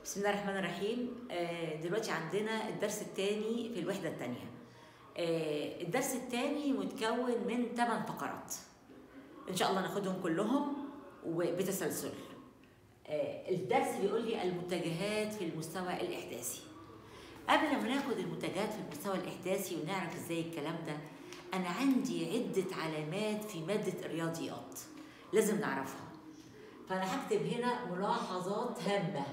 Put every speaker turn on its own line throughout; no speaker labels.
بسم الله الرحمن الرحيم آه، دلوقتي عندنا الدرس الثاني في الوحدة الثانية الدرس الثاني متكون من 8 فقرات إن شاء الله ناخدهم كلهم وبتسلسل آه، الدرس بيقول لي المتجهات في المستوى الإحداثي قبل ما ناخد المتجهات في المستوى الإحداثي ونعرف إزاي الكلام ده أنا عندي عدة علامات في مادة الرياضيات لازم نعرفها فأنا هكتب هنا ملاحظات هامة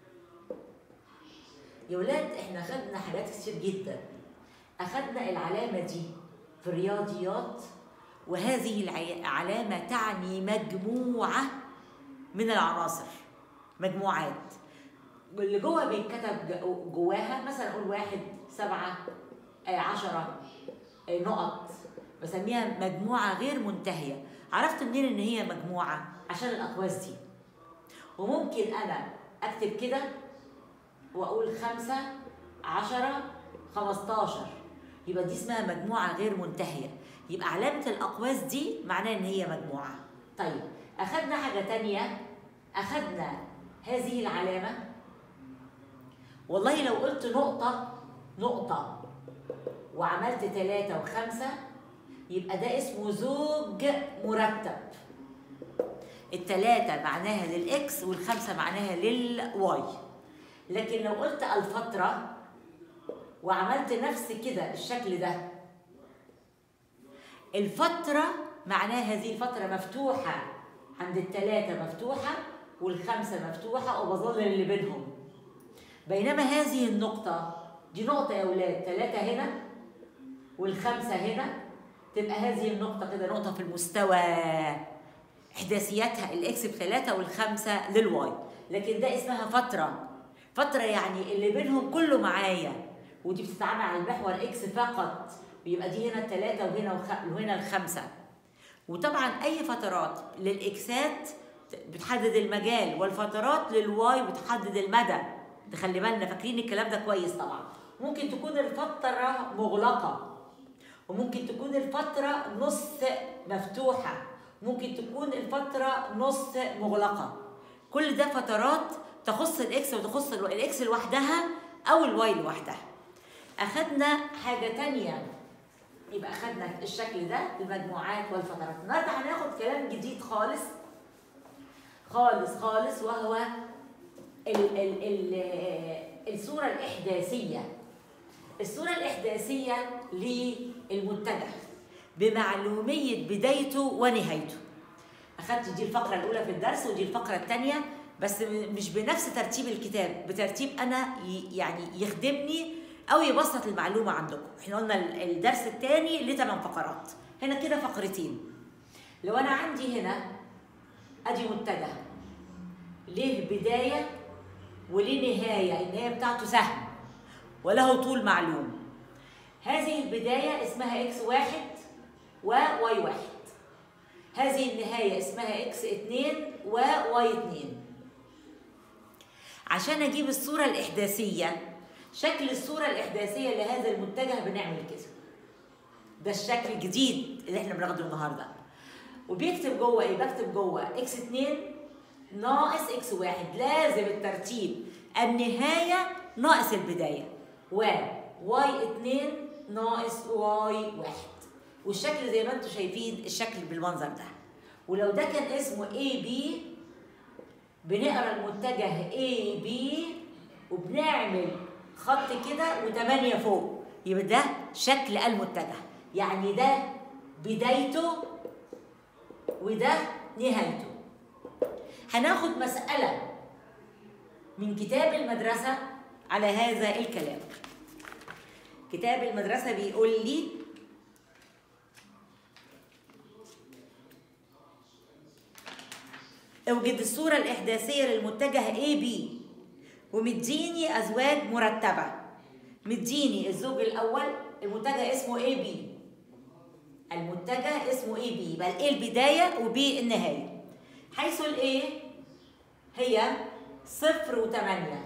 يا ولاد احنا خدنا حاجات كتير جدا اخدنا العلامه دي في الرياضيات وهذه العلامه تعني مجموعه من العناصر مجموعات اللي جوه بيتكتب جواها مثلا اقول واحد سبعة آه عشرة آه نقط بسميها مجموعة غير منتهية عرفت منين ان هي مجموعة عشان الاقواس دي وممكن انا اكتب كده واقول خمسة عشرة خمستاشر يبقى دي اسمها مجموعة غير منتهية يبقى علامة الأقواس دي معناه إن هي مجموعة طيب أخدنا حاجة تانية أخدنا هذه العلامة والله لو قلت نقطة نقطة وعملت ثلاثة وخمسة يبقى ده اسمه زوج مرتب التلاتة معناها للإكس والخمسة معناها للواي لكن لو قلت الفترة وعملت نفس كده الشكل ده الفترة معناها هذه الفترة مفتوحة عند التلاتة مفتوحة والخمسة مفتوحة وبظل اللي بينهم بينما هذه النقطة دي نقطة يا ولاد تلاتة هنا والخمسة هنا تبقى هذه النقطة كده نقطة في المستوى إحداثياتها الإكس بثلاثة والخمسة للواي لكن ده اسمها فترة فترة يعني اللي بينهم كله معايا ودي بتتعامل على المحور اكس فقط ويبقى دي هنا الثلاثة وهنا وخ... وهنا الخمسة وطبعا أي فترات للإكسات بتحدد المجال والفترات للواي بتحدد المدى تخلي بالنا فاكرين الكلام ده كويس طبعا ممكن تكون الفترة مغلقة وممكن تكون الفترة نص مفتوحة ممكن تكون الفترة نص مغلقة كل ده فترات تخص الاكس وتخص الواي الاكس لوحدها او الواي لوحدها اخدنا حاجه تانية يبقى اخدنا الشكل ده المجموعات والفترات النهارده هناخد كلام جديد خالص خالص خالص وهو ال ال ال الصوره الاحداثيه الصوره الاحداثيه للمتجه بمعلوميه بدايته ونهايته اخدت دي الفقره الاولى في الدرس ودي الفقره الثانيه بس مش بنفس ترتيب الكتاب بترتيب انا يعني يخدمني او يبسط المعلومه عندكم احنا قلنا الدرس الثاني لثمان فقرات هنا كده فقرتين لو انا عندي هنا ادي متجه ليه بدايه وليه نهايه النهايه بتاعته سهم وله طول معلوم هذه البدايه اسمها اكس واحد وواي واحد هذه النهايه اسمها اكس اتنين وواي اتنين عشان اجيب الصوره الاحداثيه شكل الصوره الاحداثيه لهذا المتجه بنعمل كده ده الشكل الجديد اللي احنا بناخده النهارده وبيكتب جوه ايه بكتب جوه اكس 2 ناقص اكس 1 لازم الترتيب النهايه ناقص البدايه و واي 2 ناقص واي 1 والشكل زي ما انتم شايفين الشكل بالمنظر ده ولو ده كان اسمه اي بي بنقرا المتجه A B وبنعمل خط كده وتمانية فوق يبقى ده شكل المتجه يعني ده بدايته وده نهايته هناخد مسألة من كتاب المدرسة على هذا الكلام كتاب المدرسة بيقول لي اوجد الصورة الإحداثية للمتجه AB ومديني أزواج مرتبة مديني الزوج الأول المتجه اسمه AB المتجه اسمه AB يبقى الA البداية وB النهاية حيث الA هي صفر وثمانية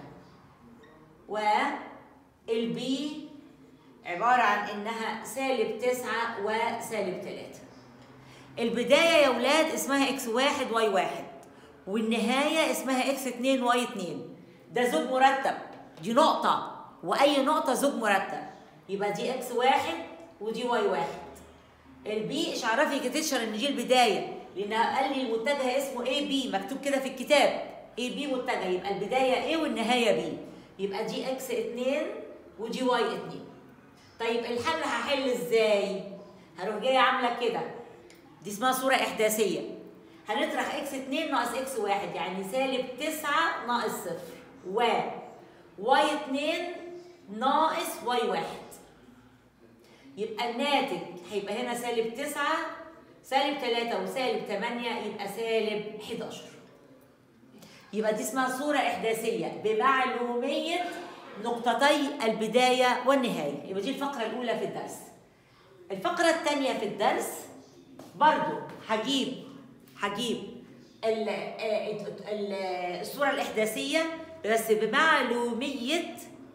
والB عبارة عن إنها سالب تسعة وسالب ثلاثة البداية يا ولاد اسمها اكس واحد واي واحد والنهاية اسمها اكس 2 واي 2 ده زوج مرتب دي نقطة وأي نقطة زوج مرتب يبقى دي اكس واحد ودي واي واحد البي اشعرفي كتشر ان دي البداية لأن قال لي المتجه اسمه اي بي مكتوب كده في الكتاب اي بي متجه يبقى البداية ايه والنهاية بي يبقى دي اكس اتنين ودي واي اتنين طيب الحل هحل ازاي؟ هروح جاية عاملة كده دي اسمها صورة إحداثية هنطرح اكس 2 ناقص اكس 1 يعني سالب 9 ناقص صفر و واي 2 ناقص واي 1 يبقى الناتج هيبقى هنا سالب 9 سالب 3 وسالب 8 يبقى سالب 11 يبقى دي اسمها صورة إحداثية بمعلومية نقطتي البداية والنهاية يبقى دي الفقرة الأولى في الدرس الفقرة الثانية في الدرس برضو هجيب هجيب ال- ال- الصورة الإحداثية بس بمعلومية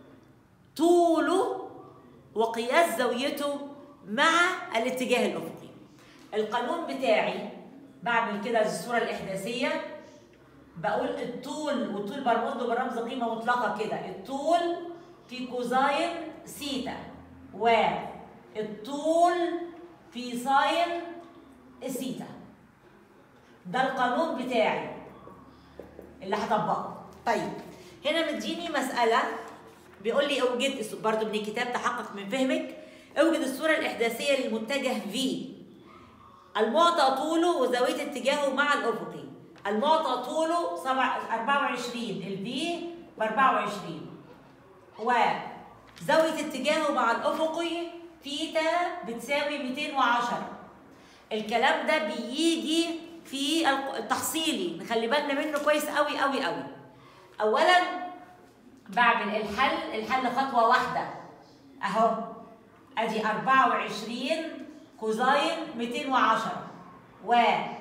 طوله وقياس زاويته مع الاتجاه الأفقي القانون بتاعي بعمل كده الصورة الإحداثية بقول الطول والطول برمز له بالرمز قيمة مطلقة كده الطول في كوزاين سيتا والطول في ساين السيتا ده القانون بتاعي اللي هطبقه طيب هنا مديني مسألة بيقول لي اوجد برضو من الكتاب تحقق من فهمك اوجد الصورة الإحداثية للمتجه V المعطى طوله وزاوية اتجاهه مع الأفقي المعطى طوله سبع- 24 البي ب 24 وزاوية اتجاهه مع الأفقي فيتا بتساوي 210 الكلام ده بيجي في الق- التحصيلي نخلي بالنا منه كويس قوي قوي قوي اولا بعمل الحل الحل خطوه واحده اهو ادي 24 كوزاين 210 و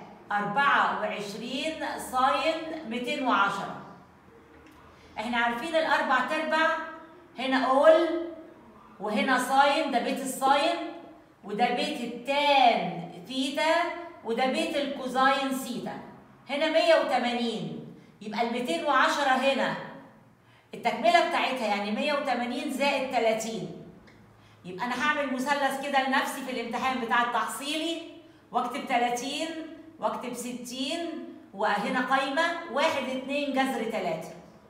24 ساين 210 احنا عارفين الاربع تربع هنا اول وهنا ساين ده بيت الساين وده بيت التان ثيتا وده بيت الكوزاين سيتا هنا 180 يبقى ال 210 هنا التكمله بتاعتها يعني 180 زائد 30 يبقى انا هعمل مثلث كده لنفسي في الامتحان بتاع التحصيلي واكتب 30 واكتب 60 وهنا قايمه 1 2 جذر 3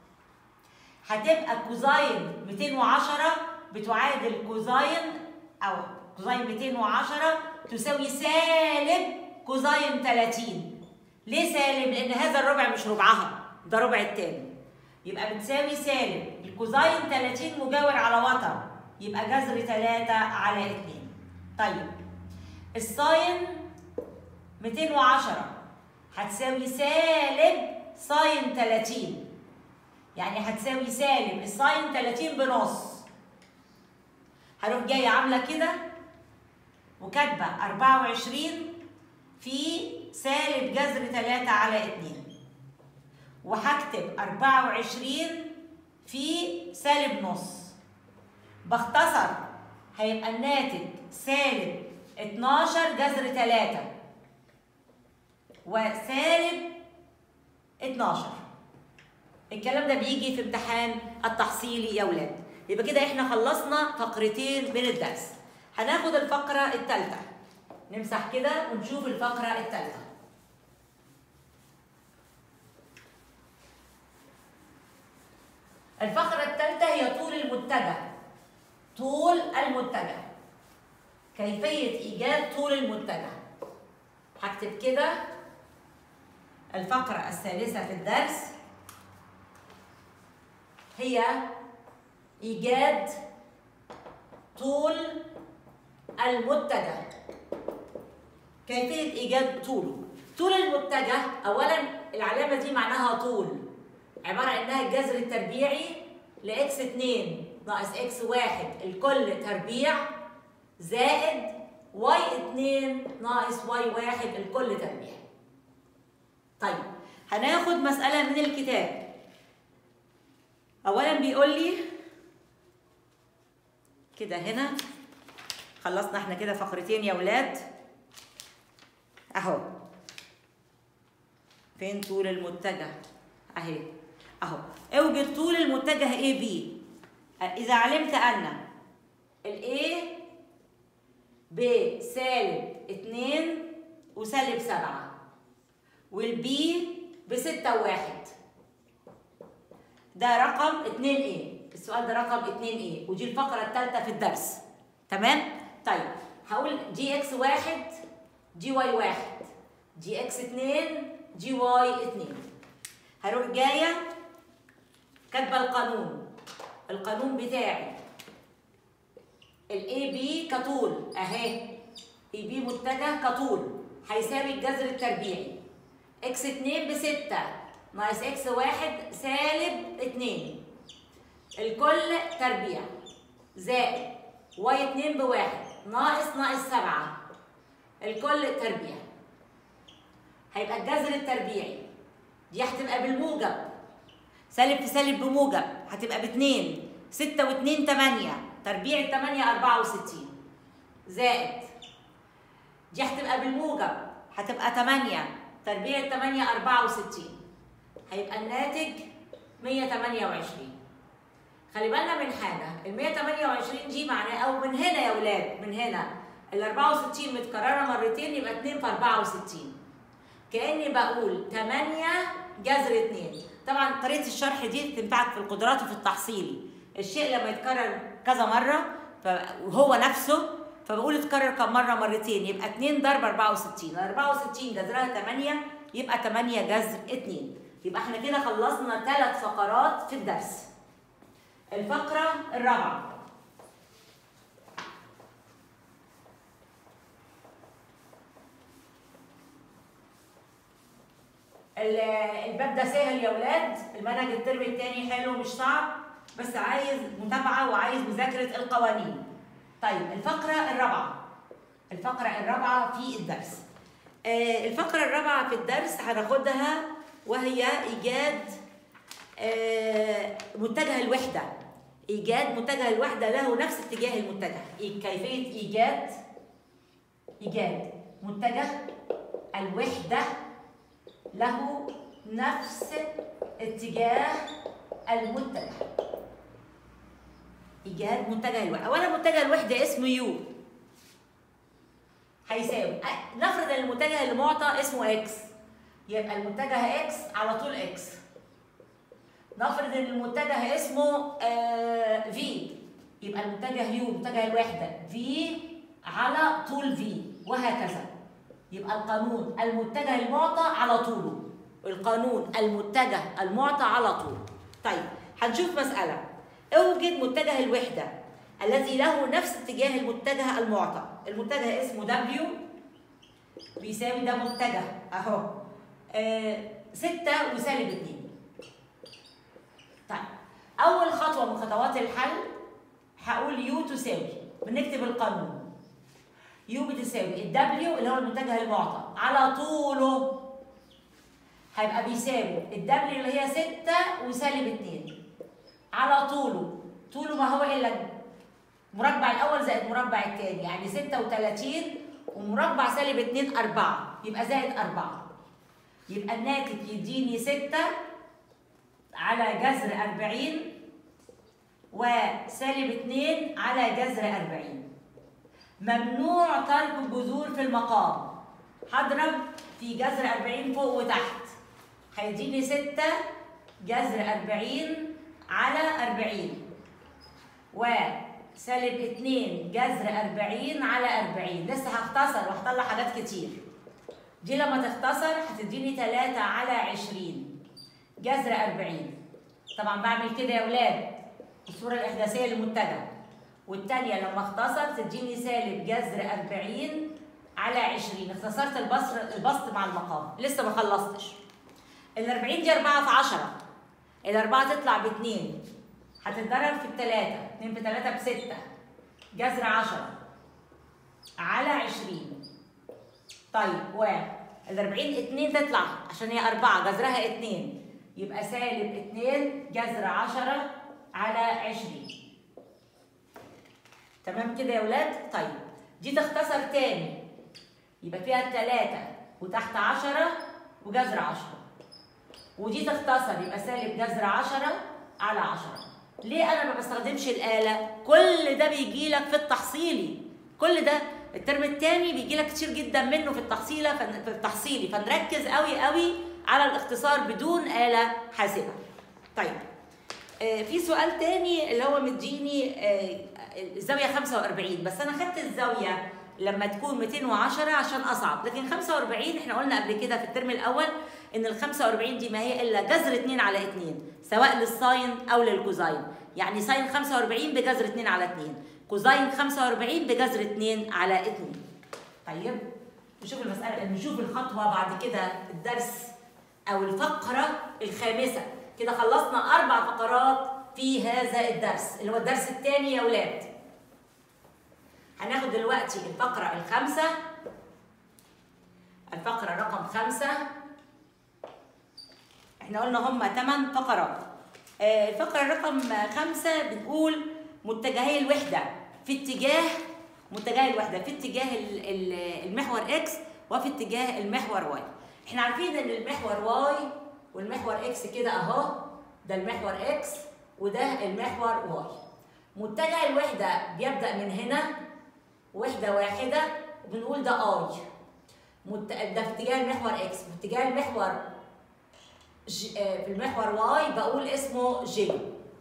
هتبقى كوزاين 210 بتعادل كوزاين او كوزاين 210 تساوي سالب كوزاين 30 ليه سالب؟ لأن هذا الربع مش ربعها ده ربع التاني يبقى بتساوي سالب الكوزاين 30 مجاور على وتر يبقى جذر 3 على 2 طيب الساين 210 هتساوي سالب ساين 30 يعني هتساوي سالب الساين 30 بنص هروح جايه عامله كده وكاتبه 24 في سالب جذر 3 على 2 وهكتب 24 في سالب نص بختصر هيبقى الناتج سالب 12 جذر 3 وسالب 12 الكلام ده بيجي في امتحان التحصيلي يا ولاد يبقى كده احنا خلصنا فقرتين من الدرس هناخد الفقرة الثالثة نمسح كده ونشوف الفقرة الثالثة الفقرة الثالثة هي طول المتجه طول المتجه كيفية إيجاد طول المتجه هكتب كده الفقرة الثالثة في الدرس هي إيجاد طول المتجه كيفية إيجاد طوله طول المتجه أولا العلامة دي معناها طول عبارة إنها الجذر التربيعي لإكس 2 ناقص إكس 1 الكل تربيع زائد واي 2 ناقص واي 1 الكل تربيع طيب هناخد مسألة من الكتاب أولا بيقول لي كده هنا خلصنا احنا كده فقرتين يا ولاد اهو فين طول المتجه اهي اهو اوجد اوجد طول المتجه اي بي اذا علمت ان الاي بسالب 2 وسالب 7 والبي بستة وواحد ده رقم 2 ايه السؤال ده رقم 2 ايه ودي الفقرة الثالثة في الدرس تمام طيب هقول جي اكس واحد جي واي واحد جي اكس 2 جي واي 2 هروح جاية كاتبة القانون القانون بتاعي الاي بي كطول اهي اي بي متجه كطول هيساوي الجذر التربيعي اكس 2 ب 6 ناقص اكس 1 سالب 2 الكل تربيع زائد واي 2 بواحد ناقص ناقص 7 الكل تربيع هيبقى الجذر التربيعي دي هتبقى بالموجب سالب في سالب بموجب هتبقى ب 2 6 و2 8 تربيع ال 8 64 زائد دي هتبقى بالموجب هتبقى 8 تربيع ال 8 64 هيبقى الناتج 128 خلي بالنا من حاجه ال 128 دي معناه او من هنا يا ولاد من هنا ال 64 متكرره مرتين يبقى 2 في 64 كاني بقول 8 جذر 2 طبعا طريقه الشرح دي تنفعك في القدرات وفي التحصيلي الشيء لما يتكرر كذا مره وهو نفسه فبقول اتكرر كم مره مرتين يبقى 2 ضرب 64 64 جذرها 8 يبقى 8 جذر 2 يبقى احنا كده خلصنا ثلاث فقرات في الدرس الفقره الرابعه الباب ده سهل يا ولاد المنهج الترم الثاني حلو مش صعب بس عايز متابعه وعايز مذاكره القوانين طيب الفقره الرابعه الفقره الرابعه في الدرس آه الفقره الرابعه في الدرس هناخدها وهي ايجاد آه متجه الوحده ايجاد متجه الوحده له نفس اتجاه المتجه كيفيه ايجاد ايجاد متجه الوحده له نفس اتجاه المتجه ايجاد متجه الوحده اولا متجه الوحده اسمه يو هيساوي نفرض ان المتجه المعطى اسمه اكس يبقى المتجه اكس على طول اكس نفرض ان المتجه اسمه آه في يبقى المتجه يو متجه الوحده في على طول في وهكذا يبقى القانون المتجه المعطى على طوله القانون المتجه المعطى على طول طيب هنشوف مسألة اوجد متجه الوحدة الذي له نفس اتجاه المتجه المعطى المتجه اسمه W بيساوي ده متجه اهو آه ستة وسالب اتنين طيب أول خطوة من خطوات الحل هقول يو تساوي بنكتب القانون يو بتساوي الدبليو اللي هو المتجه المعطى على طوله هيبقى بيساوي الدبليو اللي هي 6 وسالب 2 على طوله طوله ما هو الا مربع الاول زائد مربع الثاني يعني 36 ومربع سالب 2 4 يبقى زائد 4 يبقى الناتج يديني 6 على جذر 40 وسالب 2 على جذر 40 ممنوع ترك الجذور في المقام هضرب في جذر 40 فوق وتحت هيديني 6 جذر 40 على 40 وسالب 2 جذر 40 على 40 لسه هختصر وهطلع حاجات كتير دي لما تختصر هتديني 3 على 20 جذر 40 طبعا بعمل كده يا ولاد الصورة الإحداثية للمتجه والتانية لما اختصر تديني سالب جذر 40 على 20 اختصرت البسط البسط مع المقام لسه ما خلصتش ال 40 دي 4 في 10 الأربعة تطلع ب 2 هتتضرب في التلاتة 2 في 3 ب 6 جذر 10 على 20 طيب و ال 40 2 تطلع عشان هي 4 جذرها 2 يبقى سالب 2 جذر 10 على 20 تمام كده يا ولاد؟ طيب دي تختصر تاني يبقى فيها التلاتة وتحت عشرة وجذر عشرة ودي تختصر يبقى سالب جذر عشرة على 10 ليه انا ما بستخدمش الاله كل ده بيجي لك في التحصيلي كل ده الترم الثاني بيجي لك كتير جدا منه في التحصيله في التحصيلي فنركز قوي قوي على الاختصار بدون اله حاسبه طيب آه، في سؤال تاني اللي هو مديني آه، الزاويه 45 بس انا خدت الزاويه لما تكون 210 عشان اصعب لكن 45 احنا قلنا قبل كده في الترم الاول ان ال 45 دي ما هي الا جذر 2 على 2 سواء للساين او للكوزاين يعني ساين 45 بجذر 2 على 2 كوزاين 45 بجذر 2 على 2 طيب نشوف المساله نشوف الخطوه بعد كده الدرس او الفقره الخامسه كده خلصنا اربع فقرات في هذا الدرس اللي هو الدرس الثاني يا اولاد هناخد دلوقتي الفقره الخامسه الفقره رقم خمسة احنا قلنا هما 8 فقرات آه، الفقره رقم خمسة بنقول متجهي الوحده في اتجاه متجهي الوحده في اتجاه ال- ال- المحور اكس وفي اتجاه المحور واي احنا عارفين ان المحور واي والمحور اكس كده اهو ده المحور اكس وده المحور واي متجه الوحده بيبدا من هنا وحده واحده وبنقول ده اي مت... ده في اتجاه المحور اكس في اتجاه المحور ج... آه، في المحور واي بقول اسمه جي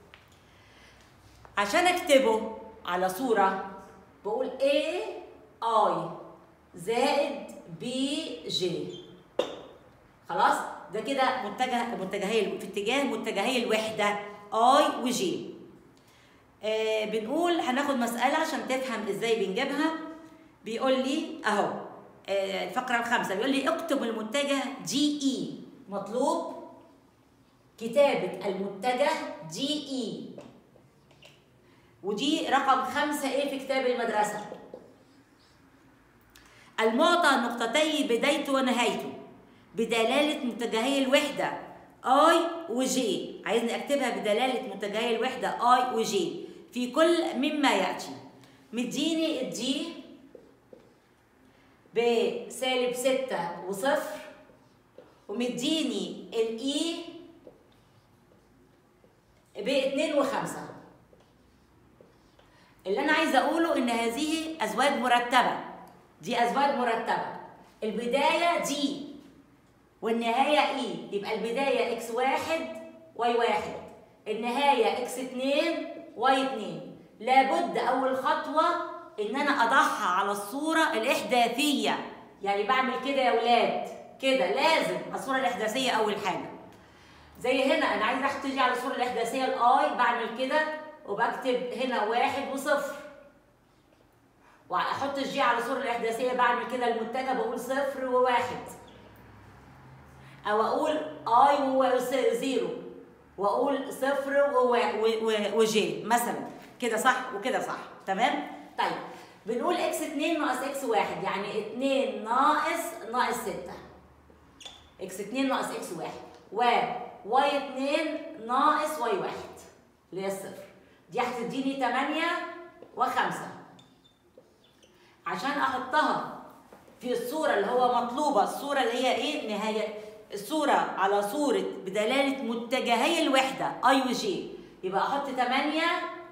عشان اكتبه على صوره بقول A I زائد B J خلاص ده كده متجه متجهي في اتجاه متجهي الوحده I و J آه بنقول هناخد مسألة عشان تفهم ازاي بنجيبها بيقول لي اهو آه الفقرة الخامسة بيقول لي اكتب المتجه جي اي مطلوب كتابة المتجه جي اي ودي رقم خمسة ايه في كتاب المدرسة المعطى نقطتي بدايته ونهايته بدلالة متجهي الوحدة اي وجي عايزني اكتبها بدلالة متجهي الوحدة اي وجي في كل مما يأتي مديني الجي بسالب ستة وصفر ومديني الاي باتنين وخمسة اللي انا عايزه اقوله ان هذه ازواج مرتبه دي ازواج مرتبه البدايه دي والنهايه اي يبقى البدايه اكس واحد واي واحد النهايه اكس اتنين واي اتنين لابد اول خطوه ان انا اضعها على الصوره الاحداثيه يعني بعمل كده يا ولاد كده لازم الصوره الاحداثيه اول حاجه زي هنا انا عايزه احط تيجي على الصوره الاحداثيه الاي بعمل كده وبكتب هنا واحد وصفر واحط الجي على الصوره الاحداثيه بعمل كده المتجه بقول صفر وواحد او اقول اي وزيرو واقول صفر ووا- و- و- وجي مثلا كده صح وكده صح تمام طيب بنقول اكس 2 ناقص اكس 1 يعني 2 ناقص ناقص 6 اكس 2 ناقص اكس 1 و واي 2 ناقص واي 1 اللي هي الصفر دي هتديني 8 و5 عشان احطها في الصوره اللي هو مطلوبه الصوره اللي هي ايه نهايه الصوره على صوره بدلاله متجهي الوحده اي وجي يبقى احط 8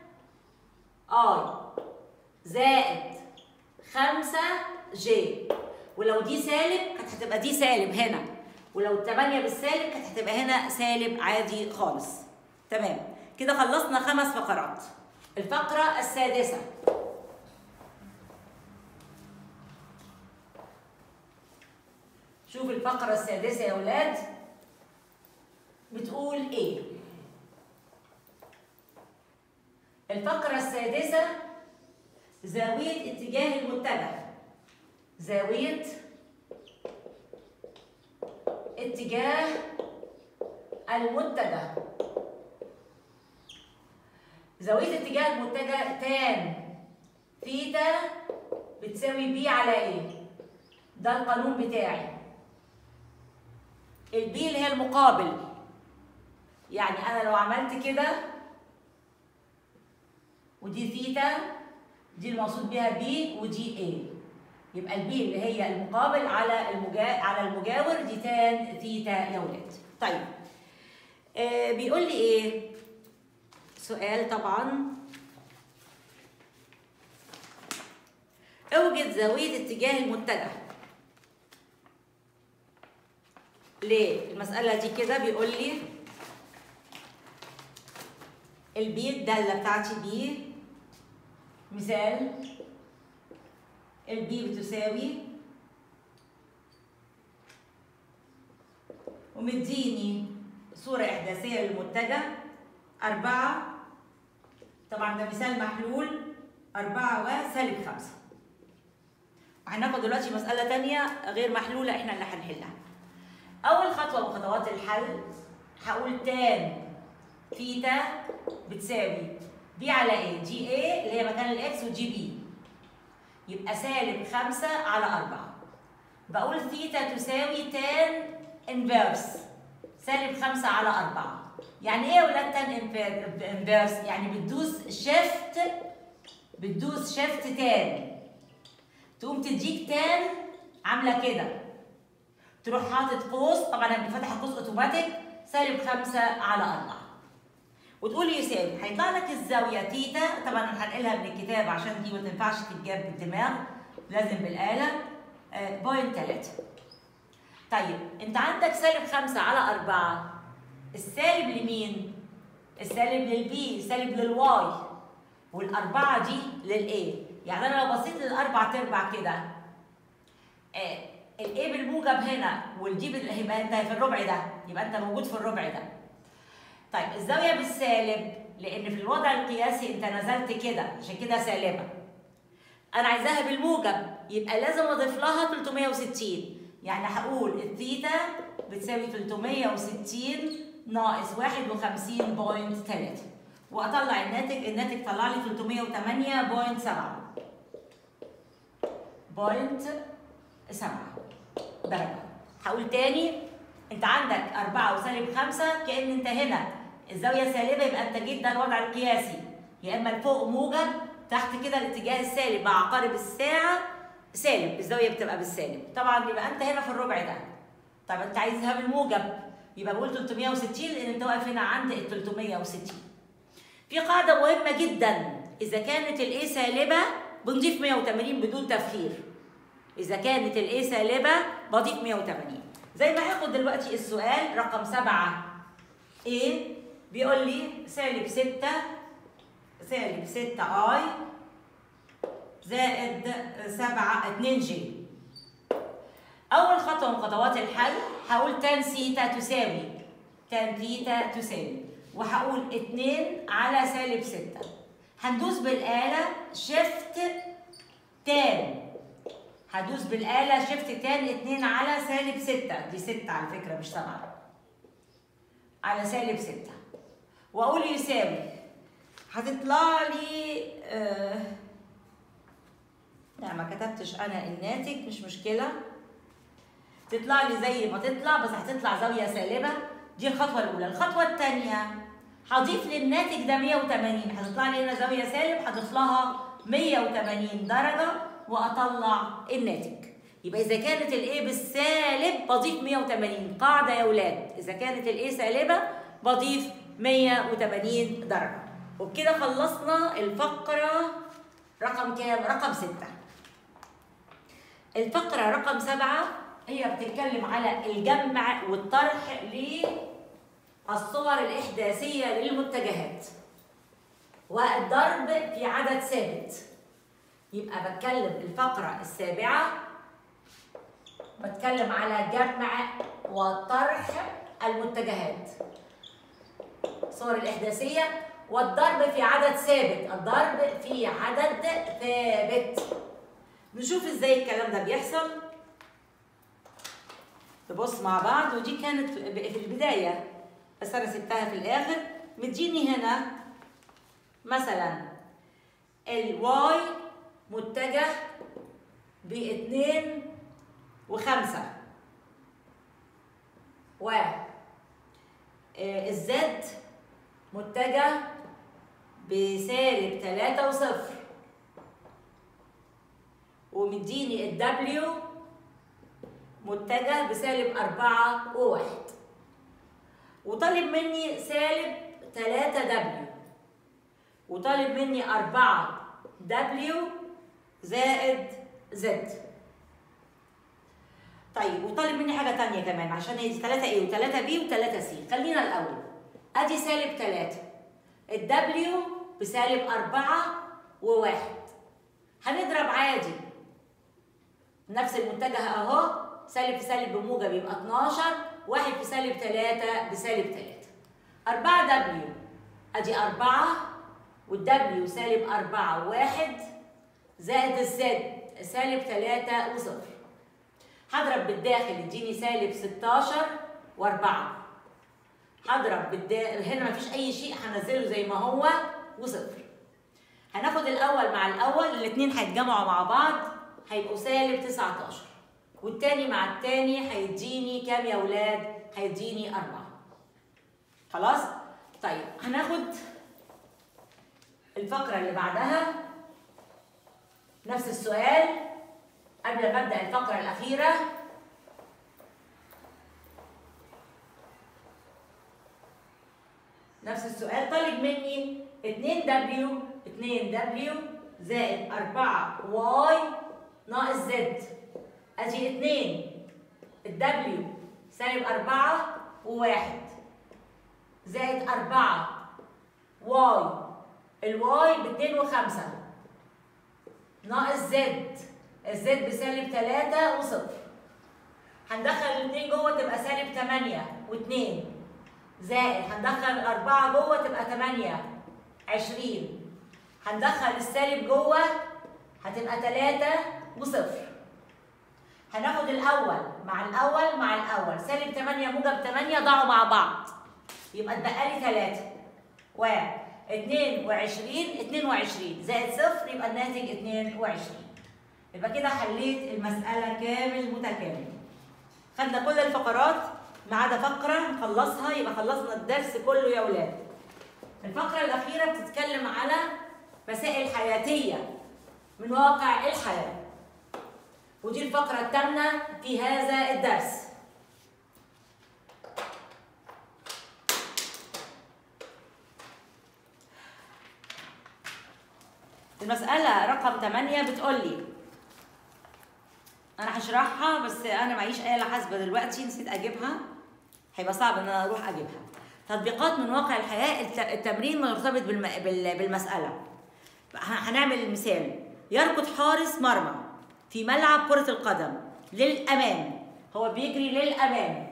اي زائد 5 جي ولو دي سالب كانت هتبقى دي سالب هنا ولو 8 بالسالب كانت هتبقى هنا سالب عادي خالص تمام كده خلصنا خمس فقرات الفقرة السادسة شوف الفقرة السادسة يا ولاد بتقول ايه الفقرة السادسة زاوية اتجاه المتجه زاوية اتجاه المتجه زاوية اتجاه المتجه تان ثيتا بتساوي بي على ايه؟ ده القانون بتاعي البي اللي هي المقابل يعني انا لو عملت كده ودي ثيتا دي المقصود بيها بي ودي ايه يبقى البي اللي هي المقابل على المجا... على المجاور دي تان ثيتا يا ولاد طيب آه بيقول لي ايه سؤال طبعا اوجد زاوية اتجاه المتجه ليه؟ المسألة دي كده بيقول لي البي الدالة بتاعتي بي مثال البي بتساوي ومديني صورة إحداثية للمتجه أربعة طبعا ده مثال محلول أربعة وسالب خمسة هناخد دلوقتي مسألة تانية غير محلولة احنا اللي هنحلها أول خطوة من خطوات الحل هقول تان ثيتا بتساوي بي على ايه؟ جي ايه اللي هي مكان الاكس وجي بي يبقى سالب خمسة على أربعة بقول ثيتا تساوي تان انفيرس سالب خمسة على أربعة يعني ايه يا ولاد تان انفيرس؟ يعني بتدوس شيفت بتدوس شيفت تان تقوم تديك تان عاملة كده تروح حاطط قوس طبعا انا فتح القوس اوتوماتيك سالب خمسة على أربعة وتقول يساوي هيطلع لك الزاوية تيتا طبعا انا هنقلها من الكتاب عشان دي ما تنفعش تتجاب بالدماغ لازم بالآلة آه، بوينت تلاتة طيب انت عندك سالب خمسة على أربعة السالب لمين؟ السالب للبي سالب للواي والأربعة دي للإيه؟ يعني أنا لو بصيت للأربع تربع كده آه الايه بالموجب هنا والدي بال... يبقى انت في الربع ده يبقى انت موجود في الربع ده طيب الزاويه بالسالب لان في الوضع القياسي انت نزلت كده عشان كده سالبه انا عايزاها بالموجب يبقى لازم اضيف لها 360 يعني هقول الثيتا بتساوي 360 ناقص 51.3 واطلع الناتج الناتج طلع لي 308.7 بوينت 7 درجة هقول تاني انت عندك أربعة وسالب خمسة كأن انت هنا الزاوية سالبة يبقى انت جيت ده الوضع القياسي يا اما لفوق موجب تحت كده الاتجاه السالب مع عقارب الساعة سالب الزاوية بتبقى بالسالب طبعا يبقى انت هنا في الربع ده طب انت عايزها بالموجب يبقى بقول 360 لان انت واقف هنا عند ال 360 في قاعدة مهمة جدا إذا كانت الإيه سالبة بنضيف 180 بدون تفكير إذا كانت الإيه سالبة بضيف 180 زي ما هاخد دلوقتي السؤال رقم 7 A بيقول لي سالب 6 سالب 6 I زائد 7 2 J أول خطوة من خطوات الحل هقول تان سيتا تساوي تان ثيتا تساوي وهقول 2 على سالب 6 هندوس بالآلة شيفت تان هدوس بالآلة شيفت تان 2 على سالب 6 دي 6 على فكرة مش 7 على سالب 6 وأقول يساوي هتطلع لي آه لا ما كتبتش أنا الناتج مش مشكلة تطلع لي زي ما تطلع بس هتطلع زاوية سالبة دي الخطوة الأولى الخطوة الثانية هضيف للناتج ده 180 هتطلع لي هنا زاوية سالب هضيف لها 180 درجة وأطلع الناتج يبقى إذا كانت الإيه بالسالب بضيف 180 قاعدة يا ولاد إذا كانت الإيه سالبة بضيف 180 درجة وبكده خلصنا الفقرة رقم كام؟ رقم ستة الفقرة رقم سبعة هي بتتكلم على الجمع والطرح للصور الإحداثية للمتجهات والضرب في عدد ثابت يبقى بتكلم الفقرة السابعة بتكلم على جمع وطرح المتجهات الصور الإحداثية والضرب في عدد ثابت الضرب في عدد ثابت نشوف ازاي الكلام ده بيحصل نبص مع بعض ودي كانت في البداية بس أنا سبتها في الآخر مديني هنا مثلا الواي متجه باتنين وخمسة و الزد متجه بسالب تلاتة وصفر ومديني الدبليو متجه بسالب أربعة وواحد وطالب مني سالب تلاتة دبليو وطالب مني 4 W زائد Z طيب وطالب مني حاجة تانية كمان عشان هي 3 A و3 B و3 C خلينا الأول أدي سالب 3 الدبليو بسالب 4 و1 هنضرب عادي نفس المتجه اهو سالب في سالب بموجب يبقى 12 واحد في سالب 3 بسالب 3 4 دبليو ادي 4 والدبليو سالب 4 و1 زائد الزد سالب 3 وصفر هضرب بالداخل يديني سالب 16 و4 هضرب بالداخل هنا مفيش اي شيء هنزله زي ما هو وصفر هناخد الاول مع الاول الاثنين هيتجمعوا مع بعض هيبقوا سالب 19 والتاني مع التاني هيديني كام يا ولاد هيديني 4 خلاص طيب هناخد الفقرة اللي بعدها نفس السؤال قبل ما ابدا الفقرة الأخيرة نفس السؤال طالب مني 2 دبليو 2 دبليو زائد 4 واي ناقص زد ادي 2 الدبليو سالب 4 وواحد زائد 4 واي الواي ب 2 و5 ناقص زد الزد بسالب 3 وصفر هندخل الاثنين جوه تبقى سالب 8 و2 زائد هندخل الأربعة جوه تبقى 8 20 هندخل السالب جوه هتبقى 3 وصفر هناخد الأول مع الأول مع الأول سالب 8 موجب 8 ضاعوا مع بعض يبقى اتبقى لي 3 و 22 22 زائد صفر يبقى الناتج 22 يبقى كده حليت المسألة كامل متكامل خدنا كل الفقرات ما عدا فقرة نخلصها يبقى خلصنا الدرس كله يا ولاد الفقرة الأخيرة بتتكلم على مسائل حياتية من واقع الحياة ودي الفقرة الثامنة في هذا الدرس المسألة رقم 8 بتقول لي أنا هشرحها بس أنا معيش آلة حاسبة دلوقتي نسيت أجيبها هيبقى صعب إن أنا أروح أجيبها تطبيقات من واقع الحياة الت- التمرين مرتبط بالم... بال... بالمسألة هنعمل مثال يركض حارس مرمى في ملعب كرة القدم للأمام هو بيجري للأمام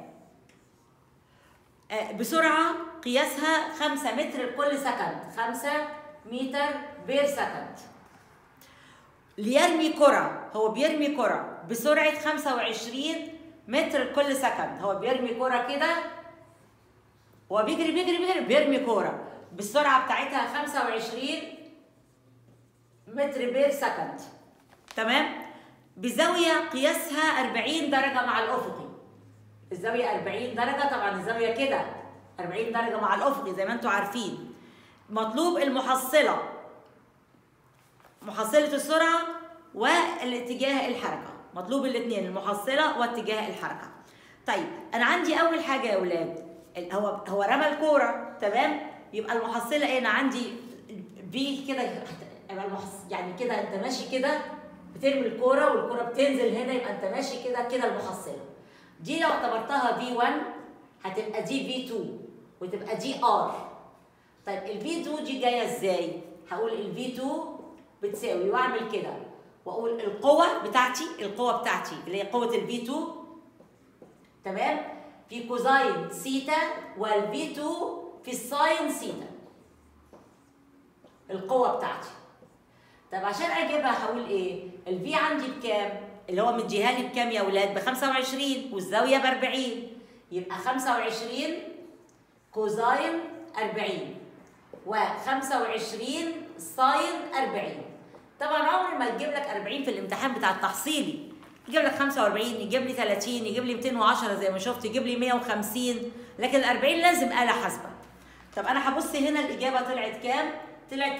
آه، بسرعة قياسها 5 متر لكل سكند 5 متر بير سكند ليرمي كرة هو بيرمي كرة بسرعة 25 متر لكل سكند هو بيرمي كرة كده هو بيجري بيجري بيجري بيرمي كرة بالسرعة بتاعتها 25 متر بير سكند تمام بزاوية قياسها 40 درجة مع الأفقي الزاوية 40 درجة طبعا الزاوية كده 40 درجة مع الأفقي زي ما انتم عارفين مطلوب المحصلة محصلة السرعة والاتجاه الحركة مطلوب الاثنين المحصلة واتجاه الحركة طيب أنا عندي أول حاجة يا ولاد ال- هو هو رمى الكورة تمام يبقى المحصلة إيه أنا عندي في كده يبقى المحص- يعني كده أنت ماشي كده بترمي الكورة والكورة بتنزل هنا يبقى أنت ماشي كده كده المحصلة دي لو اعتبرتها V1 هتبقى دي V2 وتبقى دي R طيب ال V2 دي جاية ازاي؟ هقول ال V2 بتساوي واعمل كده واقول القوة بتاعتي القوة بتاعتي اللي هي قوة ال V2 تمام؟ في كوزاين سيتا وال V2 في الساين سيتا القوة بتاعتي طب عشان اجيبها هقول ايه؟ ال V عندي بكام؟ اللي هو مديها لي بكام يا ولاد؟ ب 25 والزاوية ب 40 يبقى 25 كوزاين 40 و25 ساين 40 طبعا عمر ما تجيب لك 40 في الامتحان بتاع التحصيلي يجيب لك 45 يجيب لي 30 يجيب لي 210 زي ما شفت يجيب لي 150 لكن ال 40 لازم آلة حاسبة طب انا هبص هنا الاجابه طلعت كام طلعت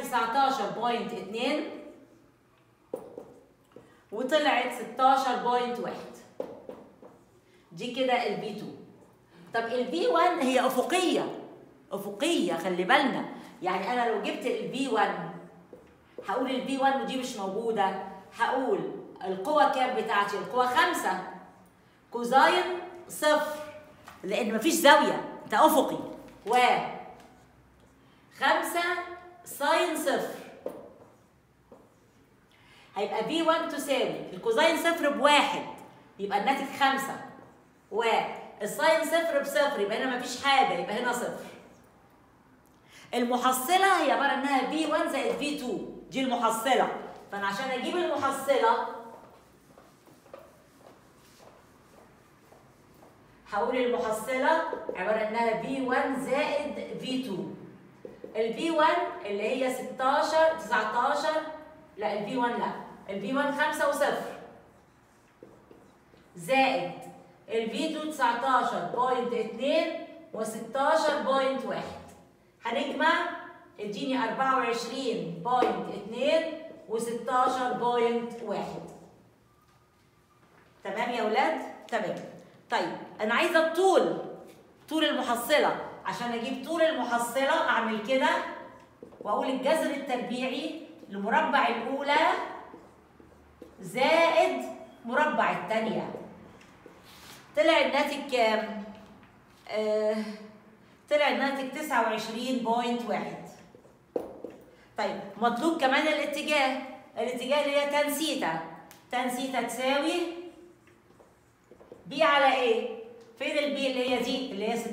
19.2 وطلعت 16.1 دي كده البي 2 طب البي 1 هي افقيه افقيه خلي بالنا يعني انا لو جبت البي 1 هقول البي 1 ودي مش موجوده هقول القوه كام بتاعتي القوه خمسة كوزاين صفر لان مفيش زاويه ده افقي و خمسة ساين صفر هيبقى بي 1 تساوي الكوزاين صفر بواحد يبقى الناتج خمسة والساين صفر بصفر يبقى هنا مفيش حاجة يبقى هنا صفر المحصلة هي عبارة انها بي 1 زائد بي 2 دي المحصلة فانا عشان اجيب المحصلة هقول المحصلة عبارة انها بي 1 زائد في 2 البي 1 اللي هي 16 19 لا البي 1 لا البي 1 5 وصفر زائد الفي 2 19.2 و16.1 هنجمع اديني 24.2 و16.1 تمام يا ولاد؟ تمام طيب انا عايزه الطول طول المحصله عشان اجيب طول المحصله اعمل كده واقول الجذر التربيعي لمربع الاولى زائد مربع الثانيه طلع الناتج كام آه طلع الناتج 29.1 طيب مطلوب كمان الاتجاه الاتجاه اللي هي تان سيتا تان سيتا تساوي بي على ايه فين البي اللي هي دي اللي هي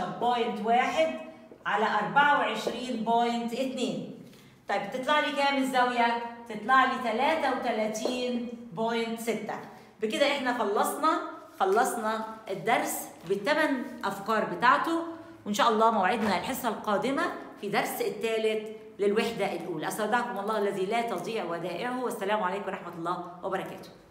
16.1 على 24.2 طيب تطلع لي كام الزاويه تطلع لي 33.6 بكده احنا خلصنا خلصنا الدرس بالثمان افكار بتاعته وان شاء الله موعدنا الحصه القادمه في درس الثالث للوحده الاولى استودعكم الله الذي لا تضيع ودائعه والسلام عليكم ورحمه الله وبركاته